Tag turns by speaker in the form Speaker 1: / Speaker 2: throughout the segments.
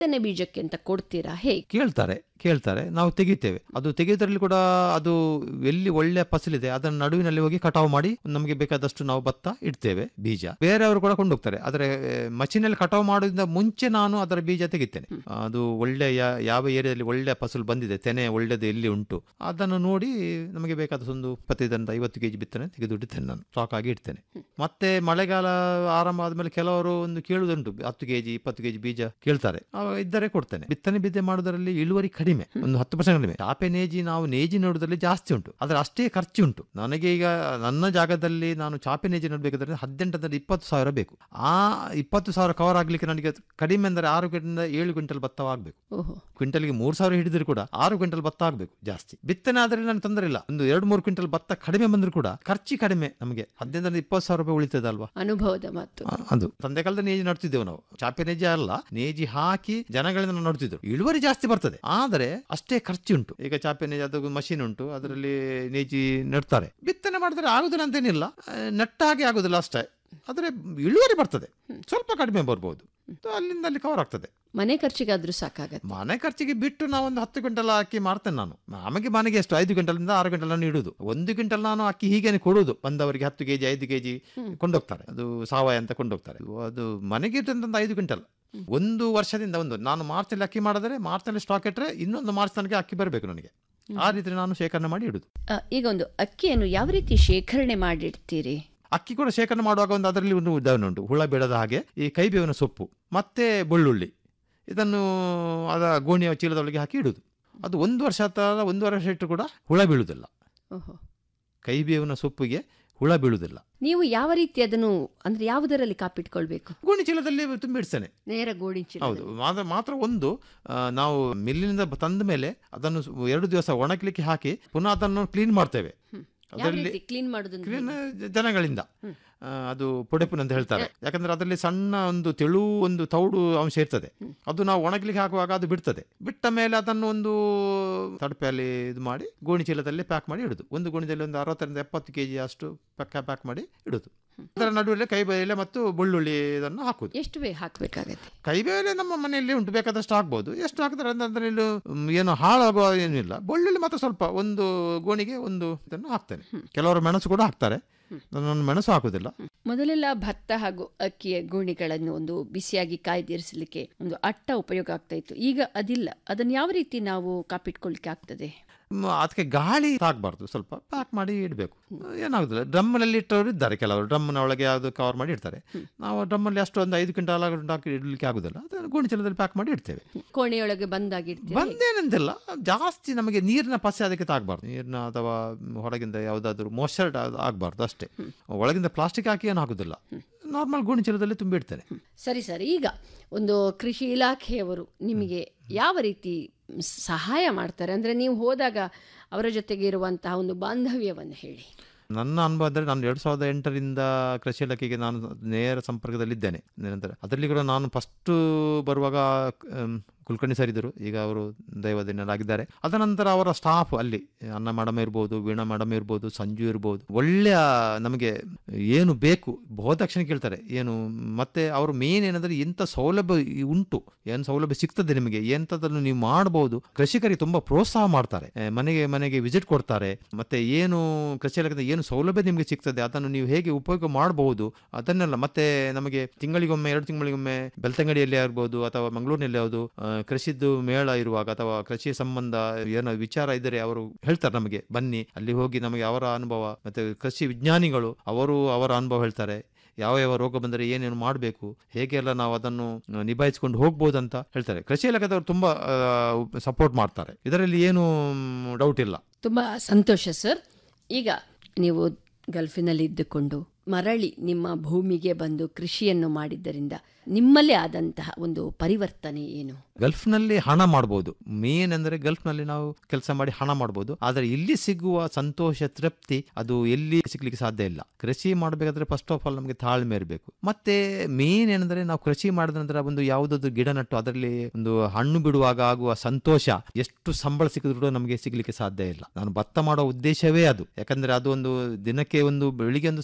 Speaker 1: ಬಿತ್ತನೆ ಬೀಜಕ್ಕೆ ಅಂತ ಕೊಡ್ತೀರಾ ಹೇಗೆ
Speaker 2: ಕೇಳ್ತಾರೆ ಕೇಳ್ತಾರೆ ನಾವು ತೆಗಿತೇವೆ ಅದು ತೆಗೆಯೋದ್ರಲ್ಲಿ ಕೂಡ ಅದು ಎಲ್ಲಿ ಒಳ್ಳೆ ಫಸಲಿದೆ ಅದನ್ನ ನಡುವಿನಲ್ಲಿ ಹೋಗಿ ಕಟಾವು ಮಾಡಿ ನಮಗೆ ಬೇಕಾದಷ್ಟು ನಾವು ಭತ್ತ ಇಡ್ತೇವೆ ಬೀಜ ಬೇರೆಯವರು ಕೂಡ ಕೊಂಡೋಗ್ತಾರೆ ಆದರೆ ಮಷಿನಲ್ಲಿ ಕಟಾವು ಮಾಡೋದ್ರಿಂದ ಮುಂಚೆ ನಾನು ಅದರ ಬೀಜ ತೆಗಿತೇನೆ ಅದು ಒಳ್ಳೆ ಯಾ- ಯಾವ ಏರಿಯಾದಲ್ಲಿ ಒಳ್ಳೆ ಫಸಲು ಬಂದಿದೆ ತೆನೆ ಒಳ್ಳೆದು ಎಲ್ಲಿ ಉಂಟು ಅದನ್ನು ನೋಡಿ ನಮಗೆ ಬೇಕಾದ ಒಂದು ಇಪ್ಪತ್ತೈದರಿಂದ ಐವತ್ತು ಕೆಜಿ ಬಿತ್ತನೆ ತೆಗೆದು ಇಡ್ತೇನೆ ನಾನು ಸ್ಟಾಕ್ ಆಗಿ ಇಡ್ತೇನೆ ಮತ್ತೆ ಮಳೆಗಾಲ ಆರಂಭ ಆದ್ಮೇಲೆ ಕೆಲವರು ಒಂದು ಕೇಳುವುದುಂಟು ಹತ್ತು ಕೆಜಿ ಇಪ್ಪತ್ತು ಕೆಜಿ ಬೀಜ ಕೇಳ್ತಾರೆ ಆವಾಗ ಇದ್ದರೆ ಕೊಡ್ತೇನೆ ಬಿತ್ತನೆ ಬಿದ್ದೆ ಮಾಡೋದ್ರಲ್ಲಿ ಇಳುವರಿ ಕಡಿಮೆ ಒಂದು ಹತ್ತು ಪರ್ಸೆಂಟ್ ಕಡಿಮೆ ಚಾಪೆ ನೇಜಿ ನಾವು ನೇಜಿ ನೋಡೋದ್ರಲ್ಲಿ ಜಾಸ್ತಿ ಉಂಟು ಆದ್ರೆ ಅಷ್ಟೇ ಖರ್ಚು ಉಂಟು ನನಗೆ ಈಗ ನನ್ನ ಜಾಗದಲ್ಲಿ ನಾನು ಚಾಪೆ ನೇಜಿ ನೋಡ್ಬೇಕಾದ್ರೆ ಹದಿನೆಂಟರಿಂದ ಇಪ್ಪತ್ತು ಸಾವಿರ ಬೇಕು ಆ ಇಪ್ಪತ್ತು ಸಾವಿರ ಕವರ್ ಆಗ್ಲಿಕ್ಕೆ ನನಗೆ ಕಡಿಮೆ ಅಂದರೆ ಆರು ಕ್ವಿಂಟಲ್ ಏಳು ಕ್ವಿಂಟಲ್ ಭತ್ತ ಆಗಬೇಕು
Speaker 1: ಓಹೋ
Speaker 2: ಕ್ವಿಂಟಲ್ಗೆ ಮೂರು ಸಾವಿರ ಹಿಡಿದ್ರು ಕೂಡ ಆರು ಕ್ವಿಂಟಲ್ ಭತ್ತ ಆಗಬೇಕು ಜಾಸ್ತಿ ಬಿತ್ತನೆ ಆದರೆ ನನಗೆ ತೊಂದರೆ ಇಲ್ಲ ಒಂದು ಎರಡು ಮೂರು ಕ್ವಿಂಟಲ್ ಭತ್ತ ಕಡಿಮೆ ಬಂದರೂ ಕೂಡ ಖರ್ಚು ಕಡಿಮೆ ನಮಗೆ ಹದಿನೈದರಿಂದ ಇಪ್ಪತ್ತು ಸಾವಿರ ರೂಪಾಯಿ ಉಳಿತದೆ ಅಲ್ವಾ
Speaker 1: ಅನುಭವದ ಮಾತು
Speaker 2: ಆ, ಅದು ತಂದೆ ಕಾಲದ ನೇಜಿ ನಡ್ತಿದ್ದೆವು ನಾವು ಚಾಪೆ ನೇಜಿ ಅಲ್ಲ ನೇಜಿ ಹಾಕಿ ಜನಗಳಿಂದ ನಾವು ನಡ್ತಿದ್ದೆವು ಇಳುವರಿ ಜಾಸ್ತಿ ಬರ್ತದೆ ಆದರೆ ಅಷ್ಟೇ ಖರ್ಚು ಉಂಟು ಈಗ ಚಾಪೆ ನೇಜಿ ಅದು ಮಷೀನ್ ಉಂಟು ಅದರಲ್ಲಿ ನೇಜಿ ನೆಡ್ತಾರೆ ಬಿತ್ತನೆ ಮಾಡಿದ್ರೆ ಆಗುದಿಲ್ಲ ಅಂತೇನಿಲ್ಲ ಆ, ನೆಟ್ಟ ಹಾಗೆ ಆಗುದಿಲ್ಲ ಅಷ್ಟೇ ಆದರೆ ಇಳುವರಿ ಬರ್ತದೆ ಸ್ವಲ್ಪ ಕಡಿಮೆ ಬರ್ಬೋದು ಅಲ್ಲಿಂದ ಅಲ್ಲಿ ಕವರ್ ಆಗ್ತದೆ
Speaker 1: ಮನೆ ಖರ್ಚಿಗಾದ್ರೂ ಸಾಕಾಗತ್ತೆ
Speaker 2: ಮನೆ ಖರ್ಚಿಗೆ ಬಿಟ್ಟು ನಾವು ಒಂದು ಹತ್ತು ಕ್ವಿಂಟಲ್ ಅಕ್ಕಿ ಮಾರ್ತೇನೆ ನಾನು ನಮಗೆ ಮನೆಗೆ ಎಷ್ಟು ಐದು ಕ್ವಿಂಟಲ್ನಿಂದ ಆರು ಕ್ವಿಂಟಲ್ ನಾನು ಇಡುದು ಒಂದು ಕ್ವಿಂಟಲ್ ನಾನು ಅಕ್ಕಿ ಹೀಗೇನೆ ಕೊಡುದು ಬಂದವರಿಗೆ ಹತ್ತು ಕೆಜಿ ಐದು ಕೆಜಿ ಕೊಂಡೋಗ್ತಾರೆ ಅದು ಸಾವಯ ಅಂತ ಕೊಂಡೋಗ್ತಾರೆ ಅದು ಮನೆಗೆ ಇಟ್ಟಂತ ಐದು ಕ್ವಿಂಟಲ್ ಒಂದು ವರ್ಷದಿಂದ ಒಂದು ನಾನು ಮಾರ್ಚಲ್ಲಿ ಅಕ್ಕಿ ಮಾಡಿದ್ರೆ ಮಾರ್ಚಲ್ಲಿ ಸ್ಟಾಕ್ ಇಟ್ಟರೆ ಇನ್ನೊಂದು ಮಾರ್ಚ್ ತನಕ ಅಕ್ಕಿ ಬರಬೇಕು ನನಗೆ ಆ ರೀತಿ ನಾನು ಶೇಖರಣೆ ಮಾಡಿ ಇಡುದು
Speaker 1: ಆ, ಈಗ ಒಂದು ಅಕ್ಕಿಯನ್ನು ಯಾವ ರೀತಿ ಶೇಖರಣೆ ಮಾಡಿಡ್ತೀರಿ
Speaker 2: ಅಕ್ಕಿ ಕೂಡ ಶೇಖರಣೆ ಮಾಡುವಾಗ ಒಂದು ಅದರಲ್ಲಿ ಒಂದು ಉದಾಹರಣೆ ಉಂಟು ಹುಳ ಬಿಡದ ಹಾಗೆ ಈ ಕೈಬೇವಿನ ಸೊಪ್ಪು ಮತ್ತೆ ಬೆಳ್ಳುಳ್ಳಿ ಇದನ್ನು ಅದ ಗೋಣಿಯ ಚೀಲದೊಳಗೆ ಹಾಕಿ ಇಡುದು ಅದು ಒಂದು ವರ್ಷ ಅಥವಾ ಒಂದು ವರ್ಷ ಇಟ್ಟು ಕೂಡ ಹುಳ ಬೀಳುವುದಿಲ್ಲ
Speaker 1: ಓಹೋ
Speaker 2: ಕೈಬೇವಿನ ಸೊಪ್ಪಿಗೆ ಹುಳ ಬೀಳುವುದಿಲ್ಲ
Speaker 1: ನೀವು ಯಾವ ರೀತಿ ಅದನ್ನು ಅಂದ್ರೆ ಯಾವುದರಲ್ಲಿ ಕಾಪಿಟ್ಕೊಳ್ಬೇಕು
Speaker 2: ಗೋಣಿ ಚೀಲದಲ್ಲಿ ತುಂಬಿಡ್ತೇನೆ
Speaker 1: ನೇರ ಗೋಡಿ ಚೀಲ
Speaker 2: ಹೌದು ಮಾತ್ರ ಮಾತ್ರ ಒಂದು ಆ, ನಾವು ಮಿಲ್ಲಿನಿಂದ ತಂದ ಮೇಲೆ ಅದನ್ನು ಸು- ಎರಡು ದಿವಸ ಒಣಗಲಿಕ್ಕೆ ಹಾಕಿ ಪುನಃ ಅದನ್ನು ಕ್ಲೀನ್ ಮಾಡ್ತೇವೆ
Speaker 1: ಯಾವ
Speaker 2: ಅದರಲ್ಲಿ
Speaker 1: ರೀತಿ ಕ್ಲೀನ್ ಮಾಡೋದು
Speaker 2: ಕ್ಲೀನ್ ಜನಗಳಿಂದ ಆ, ಅದು ಪೊಡೆಪುನ್ ಅಂತ ಹೇಳ್ತಾರೆ ಯಾಕಂದ್ರೆ ಅದರಲ್ಲಿ ಸಣ್ಣ ಒಂದು ತೆಳು ಒಂದು ತೌಡು ಅಂಶ ಇರ್ತದೆ ಅದು ನಾವು ಒಣಗಲಿಕ್ಕೆ ಹಾಕುವಾಗ ಅದು ಬಿಡ್ತದೆ ಬಿಟ್ಟ ಮೇಲೆ ಅದನ್ನು ಒಂದು ತಡಪೆಯಲ್ಲಿ ಇದು ಮಾಡಿ ಗೋಣಿ ಚೀಲದಲ್ಲಿ ಪ್ಯಾಕ್ ಮಾಡಿ ಇಡುದು ಒಂದು ಗೋಣಿದಲ್ಲಿ ಒಂದು ಅರವತ್ತರಿಂದ ಎಪ್ಪತ್ತು ಕೆಜಿ ಅಷ್ಟು ಪ್ಯಾಕ್ ಪ್ಯಾಕ್ ಮಾಡಿ ಇಡುದು ಅದರ ನಡುವೆ ಕೈಬೇಲೆ ಮತ್ತು ಬೆಳ್ಳುಳ್ಳಿ ಇದನ್ನು ಹಾಕುದು
Speaker 1: ಎಷ್ಟು ಬೇಗ ಹಾಕ್ಬೇಕಾಗತ್ತೆ
Speaker 2: ಕೈಬೇಲೆ ನಮ್ಮ ಮನೆಯಲ್ಲಿ ಉಂಟು ಬೇಕಾದಷ್ಟು ಹಾಕ್ಬೋದು ಎಷ್ಟು ಹಾಕಿದ್ರೆ ಅಂದ್ರೆ ಇಲ್ಲಿ ಮ್, ಏನು ಹಾಳಾಗುವ ಏನಿಲ್ಲ ಬೆಳ್ಳುಳ್ಳಿ ಮಾತ್ರ ಸ್ವಲ್ಪ ಒಂದು ಗೋಣಿಗೆ ಒಂದು ಇದನ್ನು ಹಾಕ್ತೇನೆ ಕೆಲವರು ಮೆಣಸು ಕೂಡ ಹಾಕ್ತಾರೆ ನಾನು ಮೆಣಸು ಹಾಕುದಿಲ್ಲ
Speaker 1: ಮೊದಲೆಲ್ಲ ಭತ್ತ ಹಾಗೂ ಅಕ್ಕಿಯ ಗೋಣಿಗಳನ್ನು ಒಂದು ಬಿಸಿಯಾಗಿ ಕಾಯ್ದಿರಿಸಲಿಕ್ಕೆ ಒಂದು ಅಟ್ಟ ಉಪಯೋಗ ಆಗ್ತಾ ಇತ್ತು ಈಗ ಅದಿಲ್ಲ ಅದನ್ನು ಯಾವ ರೀತಿ ನಾವು ಕಾಪಿಟ್ಕೊಳ್ಲಿಕ್ಕೆ ಆಗ್ತದೆ
Speaker 2: ಮ್, ಅದಕ್ಕೆ ಗಾಳಿ ತಾಗಬಾರ್ದು ಸ್ವಲ್ಪ ಪ್ಯಾಕ್ ಮಾಡಿ ಇಡಬೇಕು ಏನಾಗುದಿಲ್ಲ ಡ್ರಮ್ನಲ್ಲಿ ಇಟ್ಟವರು ಇದ್ದಾರೆ ಕೆಲವರು ಡ್ರಮ್ನ ಒಳಗೆ ಯಾವುದು ಕವರ್ ಮಾಡಿ ಇಡ್ತಾರೆ ನಾವು ಡ್ರಮ್ಮಲ್ಲಿ ಅಷ್ಟು ಒಂದು ಐದು ಕ್ವಿಂಟಲ್ ಹಾಕಿ ಇಡ್ಲಿಕ್ಕೆ ಆಗುದಿಲ್ಲ ಅದನ್ನು ಗೋಣಿ ಚೀಲದಲ್ಲಿ ಪ್ಯಾಕ್ ಮಾಡಿ ಇಡ್ತೇವೆ
Speaker 1: ಕೋಣೆಯೊಳಗೆ ಬಂದಾಗಿರ್ತೀವಿ
Speaker 2: ಬಂದೇನಂತಿಲ್ಲ ಜಾಸ್ತಿ ನಮಗೆ ನೀರಿನ ಪಸೆ ಅದಕ್ಕೆ ತಾಗಬಾರ್ದು ನೀರಿನ ಅಥವಾ ಹೊರಗಿಂದ ಯಾವುದಾದ್ರೂ ಮಾಯ್ಚರ್ ಆಗಬಾರ್ದು ಅಷ್ಟೇ ಒಳಗಿಂದ ಪ್ಲಾಸ್ಟಿಕ್ ಹಾಕಿ ಏನು ಹಾಕುದಿಲ್ಲ ನಾರ್ಮಲ್ ಗೋಣಿ ಚೀಲದಲ್ಲಿ ತುಂಬಿಡ್ತೇನೆ
Speaker 1: ಸರಿ ಸರಿ ಈಗ ಒಂದು ಕೃಷಿ ಇಲಾಖೆಯವರು ನಿಮಗೆ ಯಾವ ರೀತಿ ಸಹಾಯ ಮಾಡ್ತಾರೆ ಅಂದ್ರೆ ನೀವು ಹೋದಾಗ ಅವರ ಜೊತೆಗೆ ಇರುವಂತಹ ಒಂದು ಬಾಂಧವ್ಯವನ್ನು ಹೇಳಿ
Speaker 2: ನನ್ನ ಅನುಭವ ಅಂದರೆ ನಾನು ಎರಡು ಸಾವಿರದ ಎಂಟರಿಂದ ಕೃಷಿ ಇಲಾಖೆಗೆ ನಾನು ನೇರ ಸಂಪರ್ಕದಲ್ಲಿದ್ದೇನೆ ನಿರಂತರ ಅದರಲ್ಲಿ ಕೂಡ ನಾನು ಫಸ್ಟು ಬರುವಾಗ ಆಮ್, ಕುಲಕರ್ಣಿ ಸರ್ ಇದ್ದರು ಈಗ ಅವರು ದೈವದಿನರಾಗಿದ್ದಾರೆ ಅದನಂತರ ಅವರ ಸ್ಟಾಫ್ ಅಲ್ಲಿ ಅನ್ನ ಮೇಡಮ್ ಇರ್ಬೋದು ವೀಣಾ ಮೇಡಮ್ ಇರ್ಬೋದು ಸಂಜು ಇರ್ಬೋದು ಒಳ್ಳೆಯ ನಮಗೆ ಏನು ಬೇಕು ಹೋದ ತಕ್ಷಣ ಕೇಳ್ತಾರೆ ಏನು ಮತ್ತೆ ಅವರು ಮೇನ್ ಏನಂದ್ರೆ ಇಂಥ ಸೌಲಭ್ಯ ಈ ಉಂಟು ಏನು ಸೌಲಭ್ಯ ಸಿಗ್ತದೆ ನಿಮಗೆ ಎಂಥದನ್ನು ನೀವು ಮಾಡಬಹುದು ಕೃಷಿಕರಿಗೆ ತುಂಬಾ ಪ್ರೋತ್ಸಾಹ ಮಾಡ್ತಾರೆ ಆ, ಮನೆಗೆ ಮನೆಗೆ ವಿಸಿಟ್ ಕೊಡ್ತಾರೆ ಮತ್ತೆ ಏನು ಕೃಷಿ ಇಲಾಖೆಯಿಂದ ಏನು ಸೌಲಭ್ಯ ನಿಮಗೆ ಸಿಗ್ತದೆ ಅದನ್ನು ನೀವು ಹೇಗೆ ಉಪಯೋಗ ಮಾಡಬಹುದು ಅದನ್ನೆಲ್ಲ ಮತ್ತೆ ನಮಗೆ ತಿಂಗಳಿಗೊಮ್ಮೆ ಎರಡು ತಿಂಗಳಿಗೊಮ್ಮೆ ಬೆಳ್ತಂಗಡಿಯಲ್ಲಿ ಆಗ್ಬೋದು ಅಥವಾ ಮಂಗಳೂರಿನಲ್ಲಿ ಯಾವುದು ಆ, ಕೃಷಿದ್ದು ಮೇಳ ಇರುವಾಗ ಅಥವಾ ಕೃಷಿ ಸಂಬಂಧ ಏನೋ ವಿಚಾರ ಇದ್ದರೆ ಅವರು ಹೇಳ್ತಾರೆ ನಮಗೆ ಬನ್ನಿ ಅಲ್ಲಿ ಹೋಗಿ ನಮಗೆ ಅವರ ಅನುಭವ ಮತ್ತೆ ಕೃಷಿ ವಿಜ್ಞಾನಿಗಳು ಅವರು ಅವರ ಅನುಭವ ಹೇಳ್ತಾರೆ ಯಾವ ಯಾವ ರೋಗ ಬಂದರೆ ಏನೇನು ಮಾಡಬೇಕು ಹೇಗೆಲ್ಲ ನಾವು ಅದನ್ನು ನಿಭಾಯಿಸಿಕೊಂಡು ಹೋಗ್ಬೋದು ಅಂತ ಹೇಳ್ತಾರೆ ಕೃಷಿ ಇಲಾಖೆದವರು ತುಂಬಾ ಸಪೋರ್ಟ್ ಮಾಡ್ತಾರೆ ಇದರಲ್ಲಿ ಏನು ಡೌಟ್ ಇಲ್ಲ
Speaker 1: ತುಂಬಾ ಸಂತೋಷ ಸರ್ ಈಗ ನೀವು ಗಲ್ಫಿನಲ್ಲಿ ಇದ್ದುಕೊಂಡು ಮರಳಿ ನಿಮ್ಮ ಭೂಮಿಗೆ ಬಂದು ಕೃಷಿಯನ್ನು ಮಾಡಿದ್ದರಿಂದ ನಿಮ್ಮಲ್ಲೇ ಆದಂತಹ ಒಂದು ಪರಿವರ್ತನೆ ಏನು
Speaker 2: ಗಲ್ಫ್ನಲ್ಲಿ ಹಣ ಮಾಡ್ಬೋದು ಮೇನ್ ಅಂದರೆ ಗಲ್ಫ್ನಲ್ಲಿ ನಾವು ಕೆಲಸ ಮಾಡಿ ಹಣ ಮಾಡ್ಬೋದು ಆದರೆ ಇಲ್ಲಿ ಸಿಗುವ ಸಂತೋಷ ತೃಪ್ತಿ ಅದು ಎಲ್ಲಿ ಸಿಗ್ಲಿಕ್ಕೆ ಸಾಧ್ಯ ಇಲ್ಲ ಕೃಷಿ ಮಾಡಬೇಕಾದ್ರೆ ಫಸ್ಟ್ ಆಫ್ ಆಲ್ ನಮಗೆ ತಾಳ್ಮೆ ಇರಬೇಕು ಮತ್ತೆ ಮೇನ್ ಏನಂದ್ರೆ ನಾವು ಕೃಷಿ ಮಾಡಿದ ನಂತರ ಒಂದು ಯಾವುದಾದ್ರು ಗಿಡ ನಟ್ಟು ಅದರಲ್ಲಿ ಒಂದು ಹಣ್ಣು ಬಿಡುವಾಗ ಆಗುವ ಸಂತೋಷ ಎಷ್ಟು ಸಂಬಳ ಸಿಕ್ಕಿದ್ರು ಕೂಡ ನಮಗೆ ಸಿಗ್ಲಿಕ್ಕೆ ಸಾಧ್ಯ ಇಲ್ಲ ನಾನು ಭತ್ತ ಮಾಡೋ ಉದ್ದೇಶವೇ ಅದು ಯಾಕಂದ್ರೆ ಅದು ಒಂದು ದಿನಕ್ಕೆ ಒಂದು ಬೆಳಿಗ್ಗೆ ಒಂದು ಸಾಯಂಕಾಲ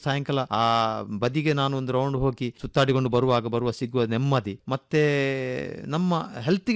Speaker 2: ಆ ಬದಿಗೆ ನಾನು ಒಂದು ರೌಂಡ್ ಹೋಗಿ ಸುತ್ತಾಡಿಕೊಂಡು ಬರುವಾಗ ಬರುವ ಸಿಗುವ ನೆಮ್ಮದಿ ಮತ್ತೆ ನಮ್ಮ ಹೆಲ್ತ್